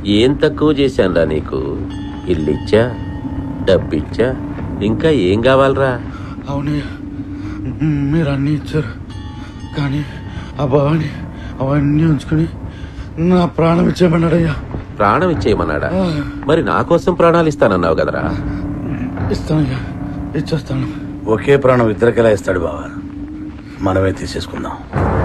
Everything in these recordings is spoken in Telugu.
ఏం తక్కువ చేశానురా నీకు ఇల్లిచ్చా డబ్బిచ్చా ఇంకా ఏం కావాలరా అవునయ్య మీరు అన్నీ ఇచ్చారు కానీ ఆ భవాని అవన్నీ ఉంచుకుని నా ప్రాణం ఇచ్చేయమన్నాడయ్యా ప్రాణం ఇచ్చేయమన్నాడా మరి నా కోసం ప్రాణాలు ఇస్తానన్నావు కదరా ఇస్తానయ్యా ఇచ్చేస్తాను ఒకే ప్రాణం ఇద్దరికెలా ఇస్తాడు బావా మనమే తీసేసుకుందాం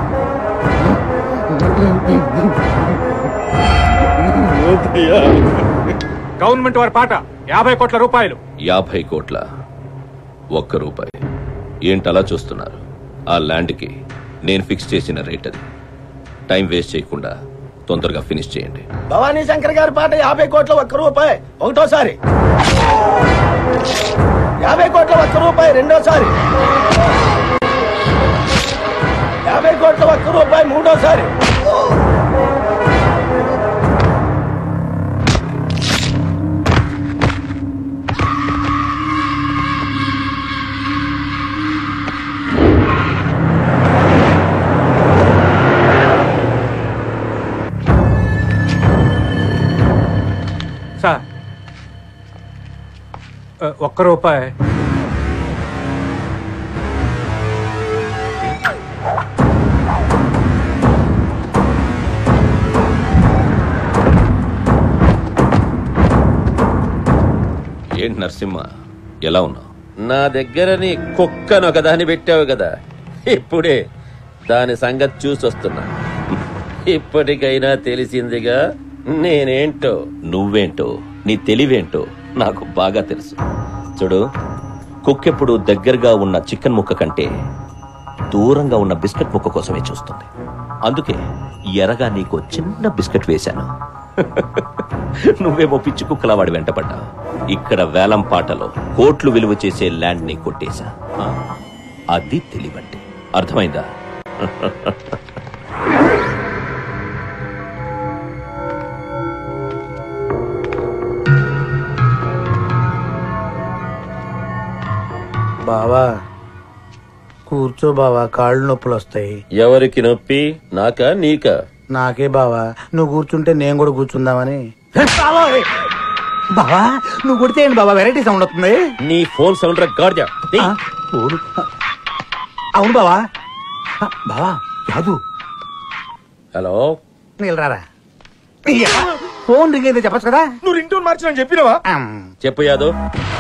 గవర్నమెంట్ వారి పాట యాభై కోట్ల రూపాయలు యాభై కోట్ల ఒక్క రూపాయి ఏంటలా చూస్తున్నారు ఆ ల్యాండ్కి నేను ఫిక్స్ చేసిన రేట్ అది టైం వేస్ట్ చేయకుండా తొందరగా ఫినిష్ చేయండి భవానీ శంకర్ గారి పాట యాభై కోట్ల ఒక్క రూపాయి ఒకటోసారి యాభై కోట్ల ఒక్క రూపాయి రెండోసారి యాభై కోట్ల ఒక్క రూపాయి మూడోసారి సార్ ఆ, ఒక్క రూపాయి ఏంటి నరసింహ ఎలా ఉన్నావు నా దగ్గర నీ కుక్కను ఒకదాన్ని పెట్టావు కదా ఇప్పుడే దాని సంగతి చూసొస్తున్నా ఇప్పటికైనా తెలిసిందిగా నేనేంటో నువ్వేంటో నీ తెలివేంటో నాకు బాగా తెలుసు చూడు కుక్కెప్పుడు దగ్గరగా ఉన్న చికెన్ ముక్క కంటే దూరంగా ఉన్న బిస్కెట్ ముక్క కోసమే చూస్తుంది అందుకే ఎరగా నీకు చిన్న బిస్కెట్ వేశాను నువ్వేమో పిచ్చి కుక్కలా వాడి వెంటపడ్డావు ఇక్కడ వేలం పాటలో కోట్లు విలువ చేసే ల్యాండ్ ని కొట్టేశా ఆ? అది తెలివంటే అర్థమైందా బావా కూర్చో బావా కాళ్ళు నొప్పులు వస్తాయి ఎవరికి నొప్పి నాకా నీకా నాకే బావా నువ్వు కూర్చుంటే నేను కూడా కూర్చుందామని బావా నువ్వు కొడితే ఏంటి బావా వెరైటీ సౌండ్ వస్తుంది నీ ఫోన్ సౌండ్ గాడిద ఆ, ఓరు. అవును బావా ఆ, బావా కాదు హలో నీళ్ళరారా ఫోన్ రింగ్ అయితే చెప్పచ్చు కదా నువ్వు రింగ్ టోన్ మార్చిన చెప్పినవా ఆమ్. చెప్పు యాదవ్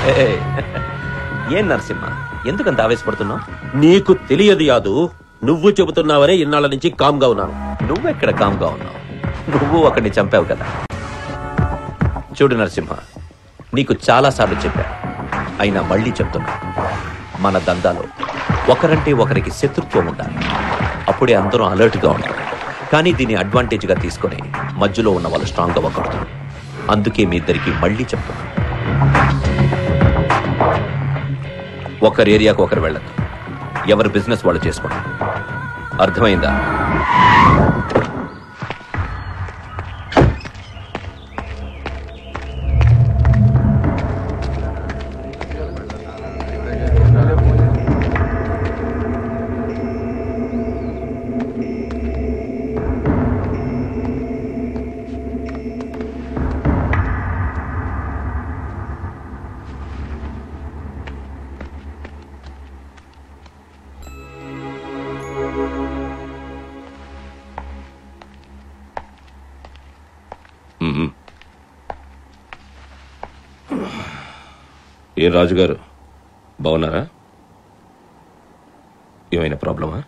ఏం నరసింహ ఎందుకంత ఆవేశపడుతున్నావు నీకు తెలియదు యాదు నువ్వు చెబుతున్నావనే ఇన్నాళ్ళ నుంచి కామ్గా ఉన్నాను నువ్వెక్కడ కామ్గా ఉన్నావు నువ్వు ఒకడిని చంపావు కదా చూడు నరసింహ నీకు చాలా సార్లు చెప్పా అయినా మళ్ళీ చెప్తున్నా మన దందాలో ఒకరంటే ఒకరికి శత్రుత్వం ఉండాలి అప్పుడే అందరూ అలర్ట్గా ఉంటారు కానీ దీన్ని అడ్వాంటేజ్గా తీసుకొని మధ్యలో ఉన్న వాళ్ళు స్ట్రాంగ్ అవ్వకూడదు అందుకే మీ ఇద్దరికి మళ్ళీ చెప్తున్నా ఒకరి ఏరియాకు ఒకరు వెళ్ళదు ఎవరి బిజినెస్ వాళ్ళు చేసుకోండి అర్థమైందా మ్మ్. ఏం రాజుగారు బాగున్నారా ఏమైనా ప్రాబ్లమా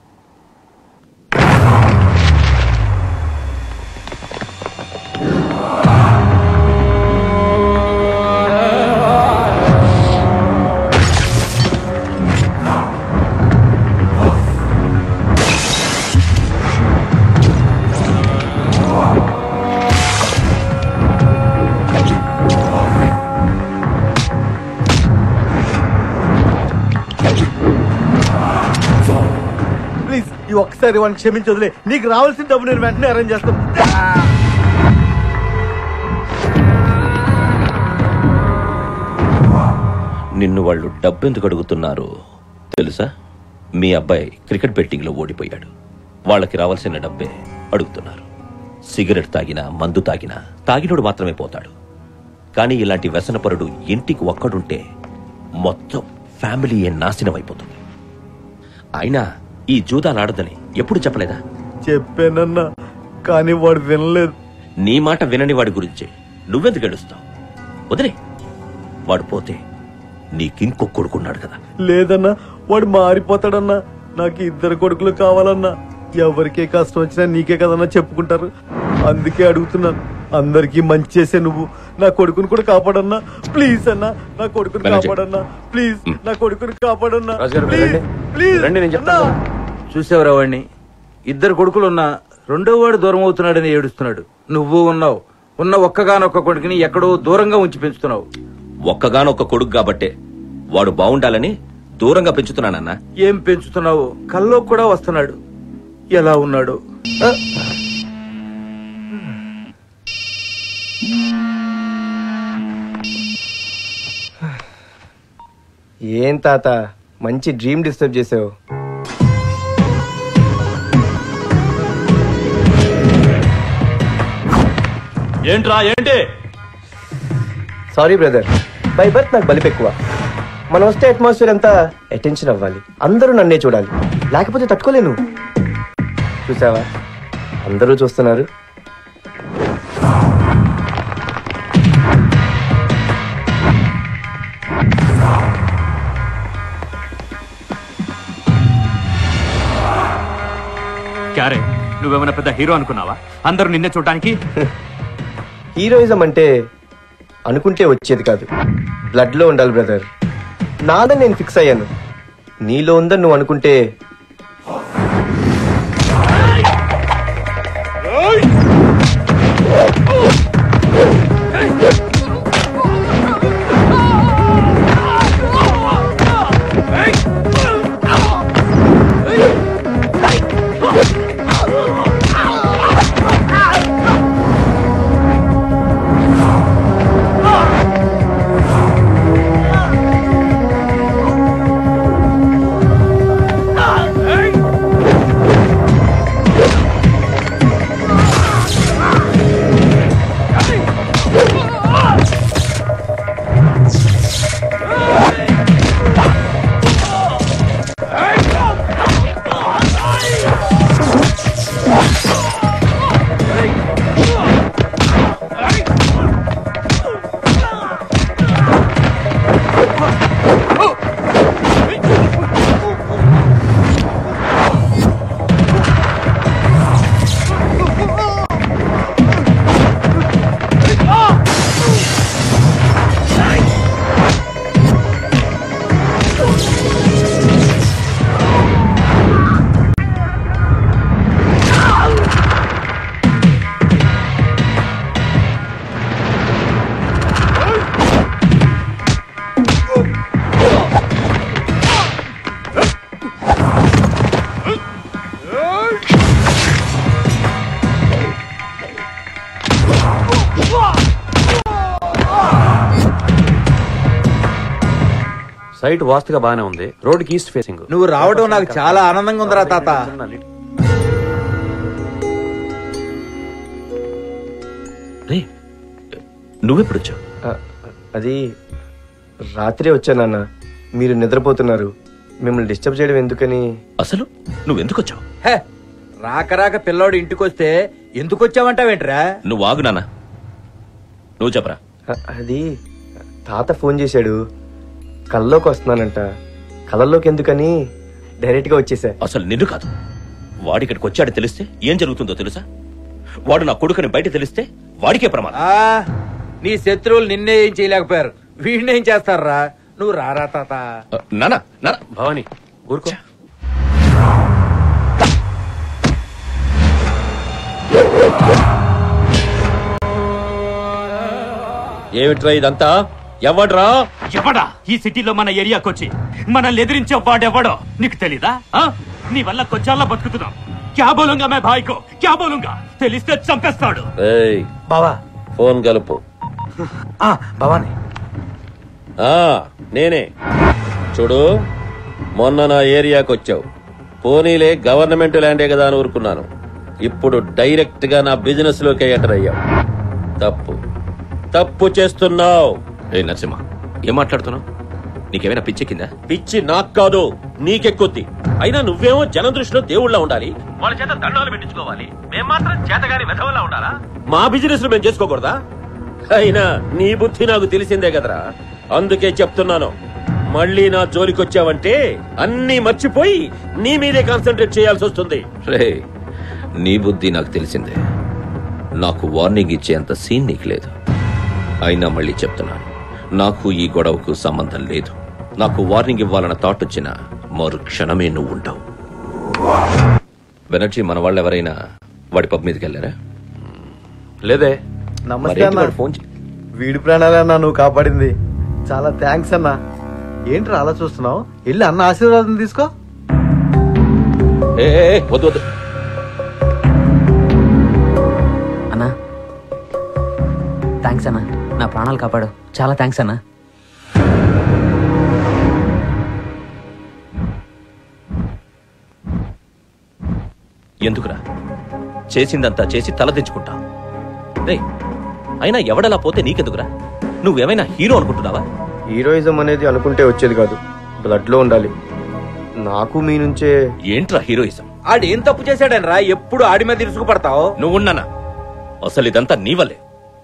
ప్లీజ్ ఈ ఒక్కసారి వాడిని క్షమించదులే నీకు రావాల్సిన డబ్బు నేను వెంటనే అరేంజ్ చేస్తాను నిన్ను వాళ్ళు డబ్బెందుకు అడుగుతున్నారు తెలుసా మీ అబ్బాయి క్రికెట్ బెట్టింగ్లో ఓడిపోయాడు వాళ్ళకి రావాల్సిన డబ్బే అడుగుతున్నారు సిగరెట్ తాగినా మందు తాగినా తాగినోడు మాత్రమే పోతాడు కానీ ఇలాంటి వ్యసనపరుడు ఇంటికి ఒక్కడుంటే మొత్తం ఫ్యామిలీ నాశనం అయిపోతుంది అయినా ఈ జూదాలాడదని ఎప్పుడు చెప్పలేదా చెప్పానన్నా కానీ వాడు వినలేదు నీ మాట వినని వాడి గురించి నువ్వెందుకు గడుస్తావు వదిలే వాడు పోతే నీకింకొ కొడుకున్నాడు కదా లేదన్నా వాడు మారిపోతాడన్నా నాకు ఇద్దరు కొడుకులు కావాలన్నా ఎవరికే కష్టం వచ్చినా నీకే కదన్నా చెప్పుకుంటారు అందుకే అడుగుతున్నాను అందరికీ మంచి చేసే నువ్వు నా కొడుకుని కూడా కాపాడన్నా ప్లీజ్ అన్నా నా కొడుకుని మేనేజర్. కాపాడన్నా ప్లీజ్ నా కొడుకుని కాపాడన్నా రాజుగారు, ప్లీజ్ రండి. ప్లీజ్ రండి, నేను చెప్తాను. అన్నా. చూసావురా వాడిని ఇద్దరు కొడుకులున్నా రెండో వాడు దూరం అవుతున్నాడని ఏడుస్తున్నాడు నువ్వు ఉన్నావు ఉన్న ఒక్కగానొక్క కొడుకుని ఎక్కడో దూరంగా ఉంచి పెంచుతున్నావు ఒక్కగానొక్క కొడుకు కాబట్టే వాడు బాగుండాలని దూరంగా పెంచుతున్నానన్నా ఏం పెంచుతున్నావు కల్లో కూడా వస్తున్నాడు ఎలా ఉన్నాడు ఏం తాత మంచి డ్రీమ్ డిస్టర్బ్ చేసావు ఏంట్రా ఏంటి సారీ బ్రదర్ బై బర్త్ నాకు బలిపు ఎక్కువ మనం వస్తే అట్మాస్ఫియర్ అంతా అటెన్షన్ అవ్వాలి అందరూ నన్నే చూడాలి లేకపోతే తట్టుకోలేను చూసావా అందరూ చూస్తున్నారు క్యారే నువ్వేమైనా పెద్ద హీరో అనుకున్నావా అందరూ నిన్నే చూడటానికి హీరోయిజం అంటే అనుకుంటే వచ్చేది కాదు బ్లడ్ లో ఉండాలి బ్రదర్ నాదని నేను ఫిక్స్ అయ్యాను నీలో ఉందని నువ్వు అనుకుంటే సైట్ వాస్తుగా బానే ఉంది రోడ్కి ఈస్ట్ ఫేసింగ్ నువ్వు రావడం నాకు చాలా ఆనందంగా ఉందిరా తాత రే నువ్వెప్పుడు వచ్చావు ఆ, అది రాత్రే వచ్చానన్న మీరు నిద్రపోతున్నారు మిమ్మల్ని డిస్టర్బ్ చేయడం ఎందుకని అసలు నువ్వెందుకు వచ్చావు హే, రాక రాక పిల్లోడు ఇంటికొస్తే ఎందుకు వచ్చావంటావేంట్రా నువ్వు ఆగు నాన్న నువ్వు చెప్పరా ఆ, అది తాత ఫోన్ చేశాడు కల్లోకి వస్తున్నానంట కలల్లోకి ఎందుకని డైరెక్ట్ గా వచ్చేసా అసలు నిన్ను కాదు వాడి ఇక్కడికి వచ్చాడు తెలిస్తే ఏం జరుగుతుందో తెలుసా వాడు నా కొడుకుని బయట తెలిస్తే వాడికే ప్రమాదం ఆ నీ శత్రువులు నిన్నే ఏం చేయలేకపోయారు వీడిని ఏం చేస్తారా నువ్వు రారా తాత ఆ, నాన్న నాన్న భవాని ఊరుకో ఏమిట్రా ఇదంతా ఎవడ్రా ఎవడా ఈ సిటీలో మన ఏరియాకి వచ్చి మనల్ని ఎదిరించే వాడెవడో నీకు తెలీదా ఆ? నీ వల్ల కొచ్చాలా బతుకుతున్నాం క్యా బోలుంగా మే భాయ్కో క్యా బోలుంగా తెలిస్తే చంపేస్తాడు ఏయ్ బావా ఫోన్ కలుపు ఆ, భవాని ఆ నేనే చూడు మొన్న నా ఏరియాకి వచ్చావు పోనీలే గవర్నమెంట్ ల్యాండే కదా అని ఊరుకున్నాను ఇప్పుడు డైరెక్ట్ గా నా బిజినెస్ లోకి ఎంటర్ అయ్యావు తప్పు తప్పు చేస్తున్నావు ఏ నరసింహ ఏం మాట్లాడుతున్నావు నీకేమైనా పిచ్చి కిందా పిచ్చి నాకు కాదు నీకెక్కుద్ది అయినా నువ్వేమో జనం దృష్టిలో దేవుళ్ళ ఉండాలి వాళ్ళ చేత దండాలు పెట్టించుకోవాలి మేము మాత్రం చేతగాని వెధవలా ఉండాలా మా బిజినెస్ మేము చేసుకోకూడదా అయినా నీ బుద్ధి నాకు తెలిసిందే కదరా అందుకే చెప్తున్నాను మళ్ళీ నా జోలికొచ్చావంటే అన్నీ మర్చిపోయి నీ మీదే కాన్సన్ట్రేట్ చేయాల్సి వస్తుంది రే నీ బుద్ధి నాకు తెలిసిందే నాకు వార్నింగ్ ఇచ్చేంత సీన్ నీకు లేదు అయినా మళ్ళీ చెప్తున్నాను నాకు ఈ గొడవకు సంబంధం లేదు నాకు వార్నింగ్ ఇవ్వాలన్న థాట్ వచ్చిన మరు క్షణమే నువ్వు ఉంటావు బెనర్జీ మన వాళ్ళు ఎవరైనా వాడి పబ్ మీదకి వెళ్ళారా లేదే నమస్తే మరేంటి అన్న వాడు ఫోన్ చే- వీడి ప్రాణాలే అన్న నువ్వు కాపాడింది చాలా థ్యాంక్స్ అన్న ఏంట్రా అలా చూస్తున్నావు వెళ్ళి అన్న ఆశీర్వాదం తీసుకో ఏ ఏ, ఏ, వద్దు వద్దు అన్నా థ్యాంక్స్ అన్నా నా ప్రాణాలు కాపాడు చాలా థ్యాంక్స్ అన్నా ఎందుకురా చేసిందంతా చేసి తలదించుకుంటా రే అయినా ఎవడలా పోతే నీకెందుకురా నువ్వేమైనా హీరో అనుకుంటున్నావా హీరోయిజం అనేది అనుకుంటే వచ్చేది కాదు బ్లడ్ లో ఉండాలి నాకు మీ నుంచే ఏంట్రా హీరోయిజం ఆడేం తప్పు చేశాడని రా ఎప్పుడు ఆడి మీద ఇరుసుకు పడతావు నువ్వున్నానా అసలు ఇదంతా నీ వల్లే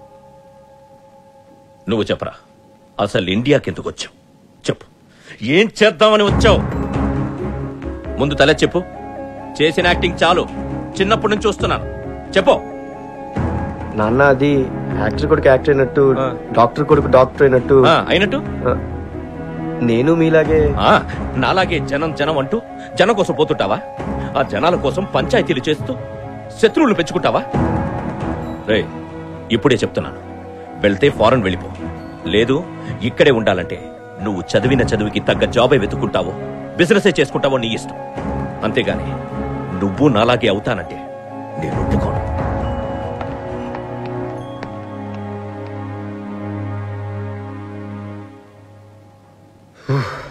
నువ్వు చెప్పరా అసలు ఇండియాకి ఎందుకు వచ్చావు చెప్పు ఏం చేద్దామని వచ్చావు ముందు తల చెప్పు చేసిన యాక్టింగ్ చాలు చిన్నప్పటి నుంచి చూస్తున్నాను చెప్పు నాన్న అది యాక్టర్ కొడుకు యాక్టర్ అయినట్టు డాక్టర్ కొడుకు డాక్టర్ అయినట్టు ఆ, అయినట్టు ఆ, నేను మీలాగే ఆ, నాలాగే జనం జనం అంటూ జనం కోసం పోతుంటావా ఆ జనాల కోసం పంచాయతీలు చేస్తూ శత్రువులు పెంచుకుంటావా రే ఇప్పుడే చెప్తున్నాను వెళ్తే ఫారెన్ వెళ్ళిపో లేదు ఇక్కడే ఉండాలంటే నువ్వు చదివిన చదువుకి తగ్గ జాబే వెతుక్కుంటావో బిజినెసే చేసుకుంటావో నీ ఇష్టం అంతేగాని నువ్వు నాలాగే అవుతానంటే నేను ఒప్పుకోను